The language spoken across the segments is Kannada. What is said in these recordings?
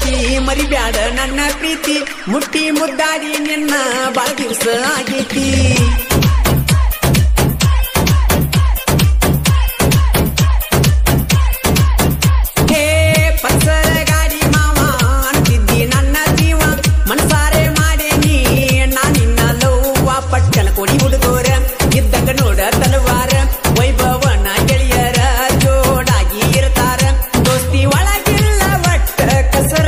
ಗೆಳತಿ ಮರಿಬ್ಯಾಡ ನನ್ನ ಪ್ರೀತಿ ಮುಟ್ಟಿ ಮುದ್ದಾಡಿ ನಿನ್ನ ಬಾಳ ದಿವಸ ಆಗೈತಿ ಹೇ ಪಲ್ಸರ್ ಗಾಡಿ ಮಾವ ಅಂತಿದ್ದಿ ನನ್ನ ಜೀವ ಮನಸಾರೆ ಮಾಡೇನಿ ನಾ ನಿನ್ನ ಲವ್ವ ಪಟ್ಟನ ಕೊಡಿ ಹುಡುಗೋರ ಇದ್ದಂಗ ನೋಡ ತಲವಾರ ವೈಭವನ ಗೆಳೆಯರ ಜೋಡಾಗಿ ಇರ್ತಾರ ದೋಸ್ತಿ ಒಳಗಿಲ್ಲ ಒಟ್ಟ ಕಸರ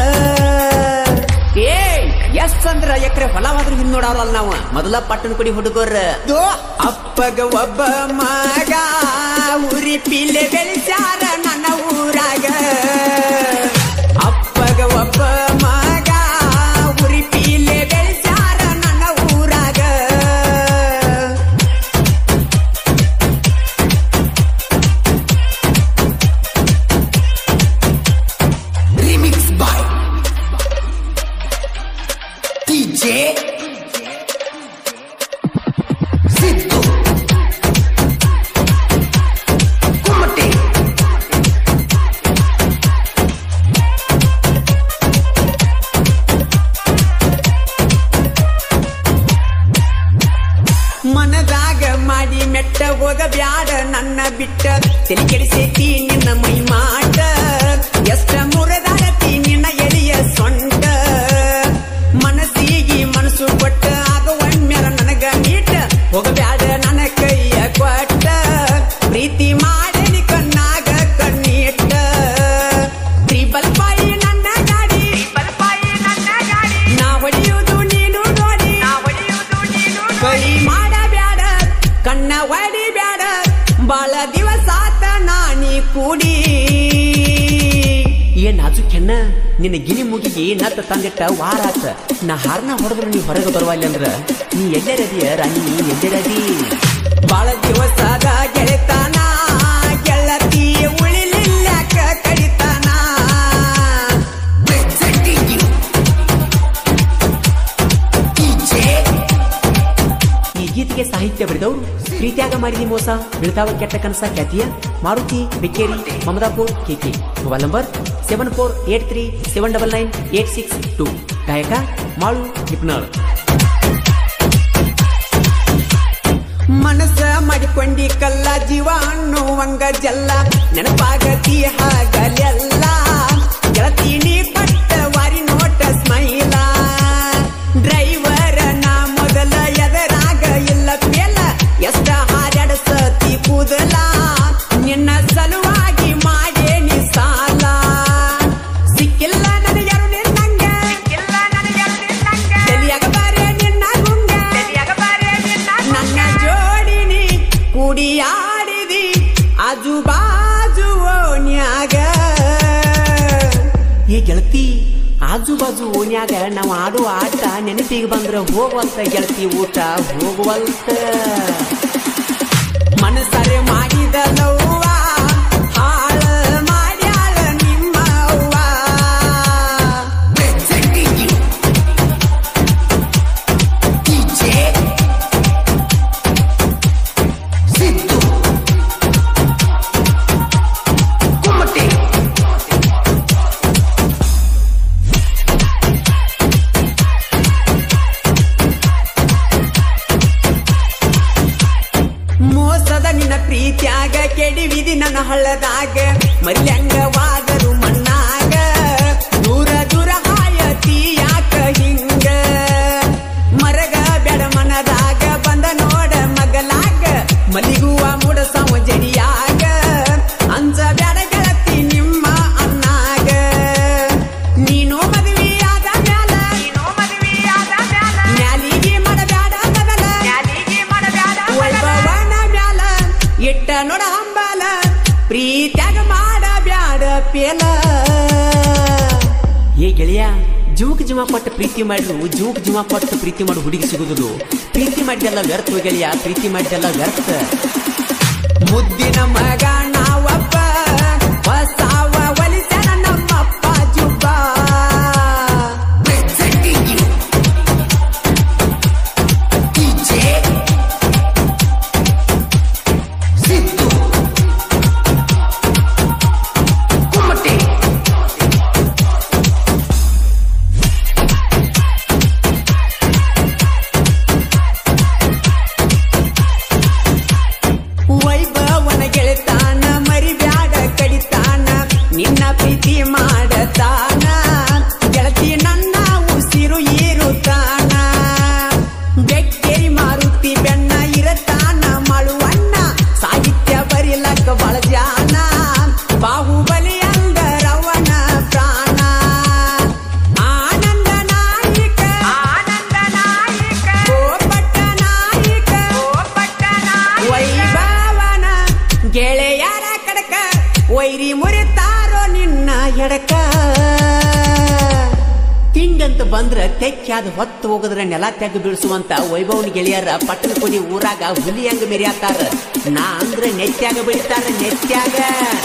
ಏ ಎಸ್ ಅಂದ್ರ ಎಕರೆ ಹೊಲವಾದ್ರೂ ಹಿಂದ್ ನೋಡವಲ್ಲ ನಾವು ಮೊದಲ ಪಟ್ಟಣ ಕೊಡಿ ಹುಡುಗರ ಅಪ್ಪಗ ಒಬ್ಬ ಮಗ ಉರಿ ಪಿಲೆ ಬೆಳೆಸ್ಯಾರ ನನ್ನ ಊರಾಗ ಅಪ್ಪಗ ಒಬ್ಬ ಮಗ ಉರಿ ಪಿಲೆ ಬೆಳೆಸ್ಯಾರ ನನ್ನ ಊರಾಗ Remix by DJ Sidhu Kumate ಮನದಾಗ ಮಾಡಿ ಮೆಟ್ಟ ಹೋಗ ಬ್ಯಾಡ ನನ್ನ ಬಿಟ್ಟ ತಲೆ ಕೆಡಿಸೈತಿ ನಿನ್ನ ಮೈ ಮಾಟ ಎಷ್ಟ ಮುರದಾಡತಿ ನಿನ್ನ ಎಳೆಯ ಸೊಂಟ ಮನಸ್ಸಿಗೆ ಮನಸ್ಸು ಕೊಟ್ಟ ಆಗ ಒಮ್ಮೆರ ನನಗ ಮೀಟ ಹೋಗಬ್ಯಾಡ ನನ್ನ ಕೈಯ ಕೊಟ್ಟ ಪ್ರೀತಿ ಮಾಡಲಿ ಕಣ್ಣಾಗ ಕಣ್ಣೀಟ ತ್ರಿಬಲ್ ಪಾಯಿ ನನ್ನ ಗಾಡಿ ನಾ ಹೊಡೆಯುವುದು ನೀನು ನೋಡಿ ಕೈ ಮಾಡಬ್ಯಾಡ ಕಣ್ಣ ಹೊಡಿಬ್ಯಾಡ ಬಾಳ ದಿವಸ ಆತ ನಾನಿ ಕೂಡಿ ಏನ್ ನಾಜು ಕೆನ್ನ ನಿನ್ನ ಗಿನಿ ಮುಗಿಗೆ ನತ್ತ ತಂದಿಟ್ಟ ವಾರ ಆತ ನಾ ಹಾರ್ನ ಹೊಡೆದ್ರು ನೀ ಹೊರಗೆ ಬರುವಲ್ಲ ಅಂದ್ರ ನೀ ಎಲ್ಲರದಿಯ ರಾಣಿ ನೀ ಎಲ್ಲರದಿ ಬಾಳ ದಿವಸದ ಗೆಳೆತನ ಗೆಳತಿ ಉಳಿಲಿಲ್ಲಕ ಕಡಿತಾನ Presenting you DJ ಈ ಗೀತೆಗೆ ಸಾಹಿತ್ಯ ಬರೆದವರು ಪ್ರೀತಿಯಾಗ ಮಾಡಿದಿ ಮೋಸ ಬೀಳ್ತಾವ ಕೆಟ್ಟ ಕನಸ ಖ್ಯಾತಿಯ ಮಾರುತಿ ಬೆಕ್ಕೇರಿ ಮಮದಾಪುರ್ ಕೆಕೆ mobile number seven four eight three seven double nine eight six two ಗಾಯಕ ಮಾಳು ನಿಪ್ನಾಳ್ ಮನಸ್ಸ ಮಾಡಿಕೊಂಡಿ ಕಲ್ಲ ಜೀವ ಅನ್ನುವಂಗ ಜಲ್ಲ ನೆನಪಾಗತಿ ಹಾಗಲೆಲ್ಲ ಗೆಳತಿ ನೀ ಕೊಟ್ಟ ವಾರಿ ನೋಟ ಸ್ಮೈಲ ಡ್ರೈವರ್ ನಾ ಮೊದಲ ಎದರಾಗ ಇಲ್ಲ ಮೇಲ ಎಷ್ಟ ಹಾರ್ಯಾಡ ಸತಿ ಕೂದಲ ನಿನ್ನ ಸಲುವಾಗಿ ಮಾಡೇನಿ ಸಾಲ ಸಿಕ್ಕಿಲ್ಲ ನನಗ್ಯಾರು ನಿನ್ನಂಗ ತಲಿಯಾಗ ಬಾರೆ ನಿನ್ನ ಗುಂಗ ನನ್ನ ಜೋಡಿನಿ ಕುಡಿಯಾಡಿದಿ ಆಜು ಬಾಜು ಓಣ್ಯಾಗ ಏ ಗೆಳತಿ ಆಜು ಬಾಜು ಓಣ್ಯಾಗ ನಾವು ಆಡುವ ಆಟ ನೆನಪಿಗೆ ಬಂದ್ರ ಹೋಗುವಂತ ಗೆಳತಿ ಊಟ ಹೋಗುವಂತ ಮನಸರೆ ಮಾಡಿದ ಲವ್ವ ಹಾಳ ಮಾಡ್ಯಾಳ ನಿಮ್ಮ ಅವ್ವ Presenting you DJ Sidhu Kumate ಮೋಸದ ನಿನ್ನ ಪ್ರೀತ್ಯಾಗ ಕೆಡಿವಿದಿ ನನ್ನ ಹಳ್ಳದಾಗ ಮಲ್ಯಂಗವಾದರು ಮಣ್ಣಾಗ ದೂರ ದೂರ ಹಾಯತಿ ಯಾಕ ಹಿಂಗ ಮರಗ ಬೆಡ ಮನದಾಗ ಬಂದ ನೋಡ ಮಗಲಾಗ ಮಲಿಗುವ ಮುಡ ಜಡಿಯಾಗ ಅಂಜ ಬ್ಯಾಡ ಗೆಳತಿ ನಿಮ್ಮ ಅನ್ನಾಗ ನೀನು ಮದುವೆಯಾದ ಮ್ಯಾಲ ಮ್ಯಾಲಿಗೆ ಮಾಡಬ್ಯಾಡ ಬದಲ ವೈಭವನ ಮ್ಯಾಲ ಇಟ್ಟ ನೋಡ ಹಂಬಲ ಪ್ರೀತ್ಯಾಗ ಮಾಡಬ್ಯಾಡ ಪೇಲ ಏ ಗೆಳೆಯ ಜೂಕ್ ಜುಮ ಕೊಟ್ಟ ಪ್ರೀತಿ ಮಾಡ್ರು ಜೂಕ್ ಜುಮ ಕೊಟ್ಟ ಪ್ರೀತಿ ಮಾಡಿ ಹುಡುಗಿ ಸಿಗುದಿಲ್ಲ ಪ್ರೀತಿ ಮಾಡಿದೆಲ್ಲ ವ್ಯರ್ಥ ಹೋಗ್ ಗೆಳೆಯ ಪ್ರೀತಿ ಮಾಡಿದೆಲ್ಲ ವ್ಯರ್ಥ ಮುದ್ದಿನ ಮಗ ನಾವಪ್ಪ ಹೊಸಾವ ಒಲಿಸನ ನಮ್ಮಪ್ಪ ಜುಬ್ಬ Presenting you DJ Sidhu Kumate ವೈರಿ ಮುರಿತಾರೋ ನಿನ್ನ ಎಡಕ ತಿಂಡಂತ ಬಂದ್ರ ತೆಕ್ಕ್ಯಾದ ಹೊತ್ತು ಹೋಗದ್ರ ನೆಲ ತೆಗ್ ಬೀಳ್ಸುವಂತ ವೈಭವನ ಗೆಳೆಯರ ಪಟ್ಟಣ ಕೊಡಿ ಊರಾಗ ಹುಲಿ ಹಂಗ ಮೆರಿಯಾತಾರ ನಾ ಅಂದ್ರ ನೆತ್ಯಾಗ ಬೆಳಿತಾರ ನೆತ್ಯಾಗ